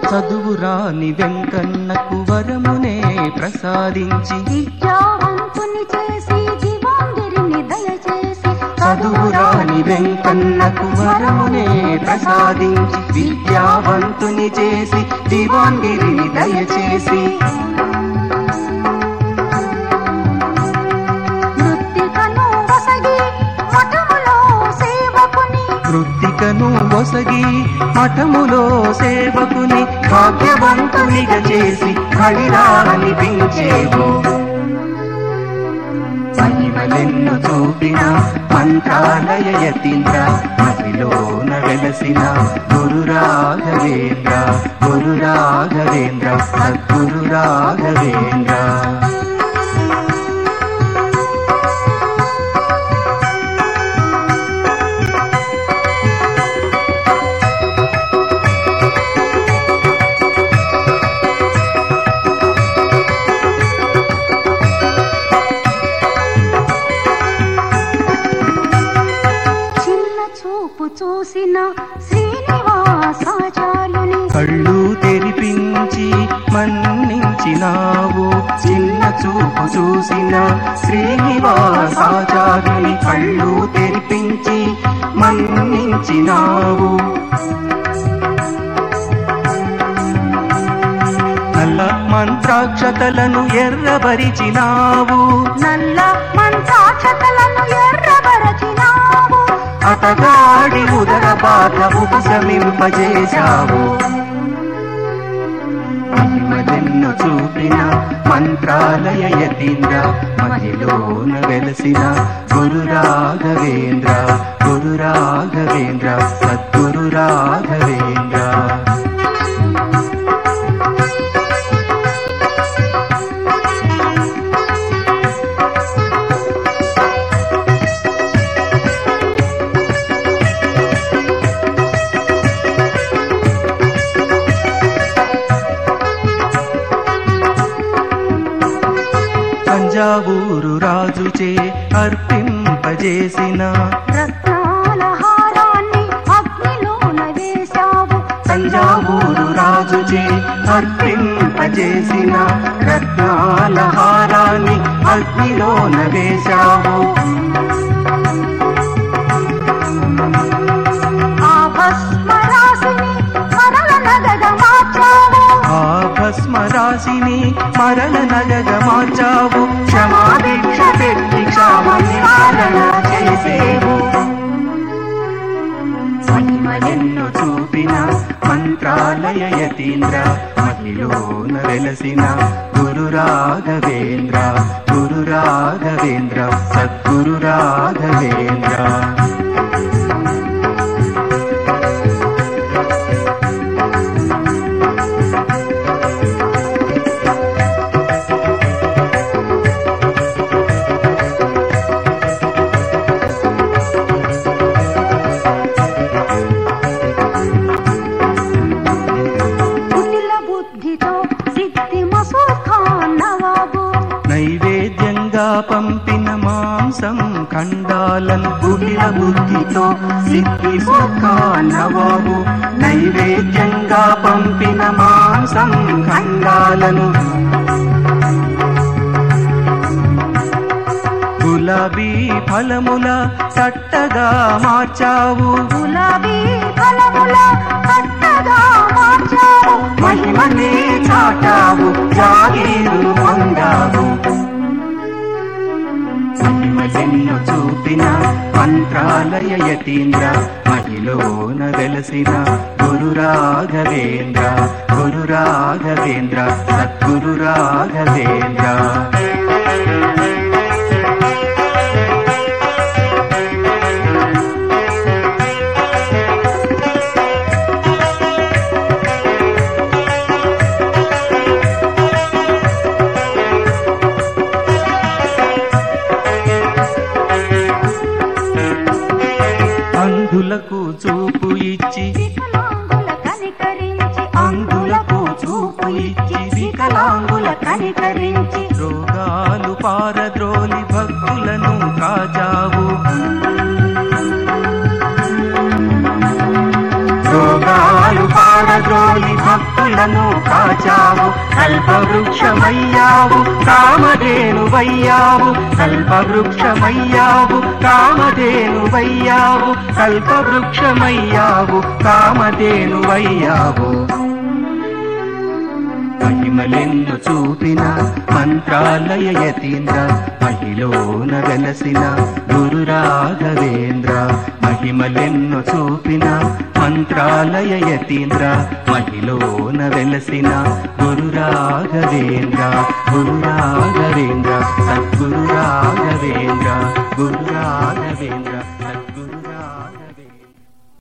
చదువు రాని వెంకన్నకు వరమునే ప్రసాదించి విద్యావంతుని చేసి దివాంగిరిని దయచేసి చదువు రాని వెంకన్నకు వరమునే ప్రసాదించి విద్యావంతుని చేసి దివాంగిరిని దయచేసి మృత్తికను వసగి మఠములో సేవకుని కృత్తికను ఒసగి మఠములో సేవకుని భాగ్యవంతునిగా చేసి బలిరా అనిపించేవు మహిమలెన్ను చూపిన మంత్రాలయ యతీంద్ర మదిలోన వెలసిన గురు రాఘవేంద్ర గురు రాఘవేంద్ర సద్గురు రాఘవేంద్ర చిన్న చూపు చూసిన శ్రీనివాసాచార్యుని కళ్ళు తెరిపించి మన్నించినావు చిన్న చూపు చూసిన శ్రీనివాసాచార్యుని కళ్ళు తెరిపించి మన్నించినావు నల్ల మంత్రాక్షతలను ఎర్రబరిచినావు నల్ల మంత్రాక్షతలను ఎర్రబరచినావు అతగాడి ఉదర బాధ ఉపశమింపజేశావు మహిమలెన్ను చూపిన మంత్రాలయ యతీంద్ర మహిలోన వెలసిన గురు రాఘవేంద్ర గురు రాఘవేంద్ర సద్గురు రాఘవేంద్ర తంజావూరు రాజుచే అర్పింపజేసిన రత్నాల హారాన్ని అగ్నిలోన వేశావు తంజావూరు రాజుచే అర్పింపజేసిన రత్నాల హారాన్ని అగ్నిలోన వేశావు ఆ భస్మ రాశిని మరల నగగ మార్చావు ఆ భస్మ రాశిని మరణ నగగ మార్చావు క్షమాభిక్ష పెట్టి క్షామ నివారణ చేసేవు మహిమలెన్ను చూపిన మంత్రాలయ యతీంద్ర మహిలోన వెలసిన గురు రాఘవేంద్ర గురు రాఘవేంద్ర సద్గురు రాఘవేంద్ర కుటిల బుద్ధితో సిద్ధి మసూద్ ఖాన్ నవాబు నైవేద్యంగా పంపిన మాంసం ఖండాలను గుడిల బుద్ధితో సిద్ధి నవాబు నైవేద్యంగా పంపిన మాంసం ఖండాలను గులాబీ ఫలముల చట్టగా మార్చావు గులాబీ ఫలముల పట్టగా మార్చావు మహిమనే చాటావు జాగీరు పొందావు మహిమజన్ను చూపిన మంత్రాలయ యతీంద్ర మహిలోన వెలసిన గురు రాఘవేంద్ర గురు రాఘవేంద్ర సద్గురు రాఘవేంద్ర అంధులకు చూపు ఇచ్చి వికలాంగుల కనికరించి అంధులకు చూపు ఇచ్చి వికలాంగుల కనికరించి రోగాలు పారద్రోలి భక్తులను కాచావు రోగాలు పారద్రోలి భక్తులను భక్తులను కాచావు కల్పవృక్షమయ్యావు కామధేనువయ్యావు కల్పవృక్షమయ్యావు కామధేనువయ్యావు కల్పవృక్షమయ్యావు కామధేనువయ్యావు మహిమలెన్ను చూపిన మంత్రాలయ యతీంద్ర మహిలోన వెలసిన గురు రాఘవేంద్ర మహిమలెన్ను చూపిన మంత్రాలయ యతీంద్ర మహిలోన వెలసిన గురు రాఘవేంద్ర గురు రాఘవేంద్ర సద్గురు రాఘవేంద్ర గురు రాఘవేంద్ర